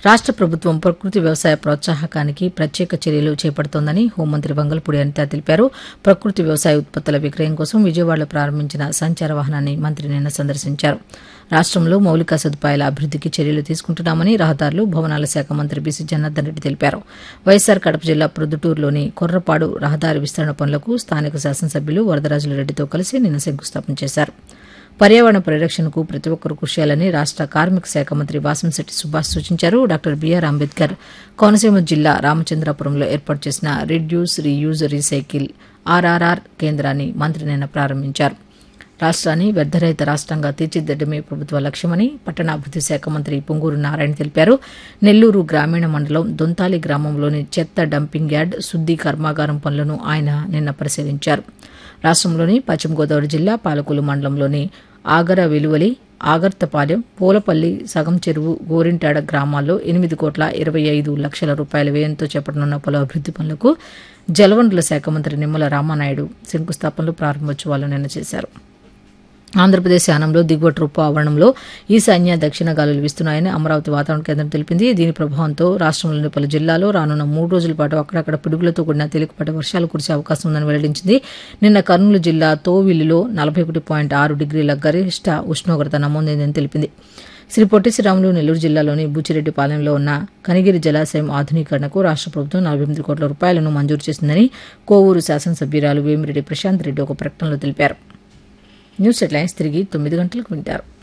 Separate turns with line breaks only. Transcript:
రాష్ట ప్రభుత్వం ప్రకృతి వ్యవసాయ ప్రోత్సాహకానికి ప్రత్యేక చర్యలు చేపడుతోందని హోంమంత్రి వంగల్పూడి అనిత తెలిపారు ప్రకృతి వ్యవసాయ ఉత్పత్తుల విక్రయం కోసం విజయవాడలో ప్రారంభించిన సంచార వాహనాన్ని మంత్రి నిన్న సందర్శించారు రాష్టంలో మౌలిక సదుపాయాల అభివృద్దికి చర్యలు తీసుకుంటున్నామని రహదారులు భవనాల శాఖ మంత్రి బీసీ జనార్దన్ రెడ్డి తెలిపారు వైఎస్సార్ కడప జిల్లా ప్రొద్దుటూరులోని కొర్రపాడు రహదారి విస్తరణ పనులకు స్థానిక శాసనసభ్యులు వరదరాజుల రెడ్డితో కలిసి నిన్న శంకుస్థాపన చేశారు పర్యావరణ పరిరక్షణకు ప్రతి ఒక్కరూ కృషి చేయాలని రాష్ట కార్మిక శాఖ మంత్రి వాసంశెట్టి సుభాష్ సూచించారు డాక్టర్ బీఆర్ అంబేద్కర్ కోనసీమ జిల్లా రామచంద్రాపురంలో ఏర్పాటు చేసిన రిడ్యూస్ రీయూజ్ రీసైకిల్ ఆర్ఆర్ఆర్ కేంద్రాన్ని మంత్రి నిన్న ప్రారంభించారు రాష్ట్రాన్ని వ్యర్థరహిత రాష్ట్రంగా తీర్చిదిద్దడమే ప్రభుత్వ లక్ష్యమని పట్టణాభివృద్ది శాఖ మంత్రి పొంగూరు నారాయణ తెలిపారు నెల్లూరు గ్రామీణ మండలం దొంతాలి గ్రామంలోని చెత్త డంపింగ్ యార్డ్ శుద్ది కర్మాగారం పనులను ఆయన నిన్న పరిశీలించారు రాష్ట్రంలోని పశ్చిమ గోదావరి జిల్లా పాలకొల్లు మండలంలోని ఆగర వెలువలి ఆగర్తపాలెం పూలపల్లి సగం చెరువు గోరింటాడ గ్రామాల్లో ఎనిమిది కోట్ల ఇరవై ఐదు లక్షల రూపాయల వ్యయంతో చేపట్టనున్న పలు అభివృద్ది పనులకు జలవనరుల శాఖ మంత్రి నిమ్మల రామానాయుడు శంకుస్థాపనలు ప్రారంభోత్సవాలు నిన్న చేశారు ఆంధ్రప్రదేశ్ యానంలో దిగువటి రూపు ఆవరణంలో ఈశాన్య దక్షిణ గాలులు వీస్తున్నాయని అమరావతి వాతావరణ కేంద్రం తెలిపింది దీని ప్రభావంతో రాష్ట్రంలోని పలు జిల్లాల్లో రానున్న మూడు రోజుల పాటు అక్కడక్కడ పిడుగులతో కూడిన తేలికపాటి వర్షాలు కురిసే అవకాశం ఉందని వెల్లడించింది నిన్న కర్నూలు జిల్లా తోవిల్లిలో నలభై ఒకటి పాయింట్ ఆరు డిగ్రీల గరిష్ట ఉష్ణోగ్రత నమోదైందని తెలిపింది శ్రీ పొట్టి శ్రీరాములు నెల్లూరు జిల్లాలోని బుచ్చిరెడ్డిపాలెంలో ఉన్న కనిగిరి జలాశయం ఆధునీకరణకు రాష్ట ప్రభుత్వం నలభై ఎనిమిది కోట్ల రూపాయలను మంజూరు చేసిందని కోవూరు శాసనసభ్యురాలు వేమిరెడ్డి ప్రశాంత్ రెడ్డి ఒక ప్రకటనలో తెలిపారు న్యూస్ హెడ్లైన్స్ తిరిగి తొమ్మిది గంటలకు వింటారు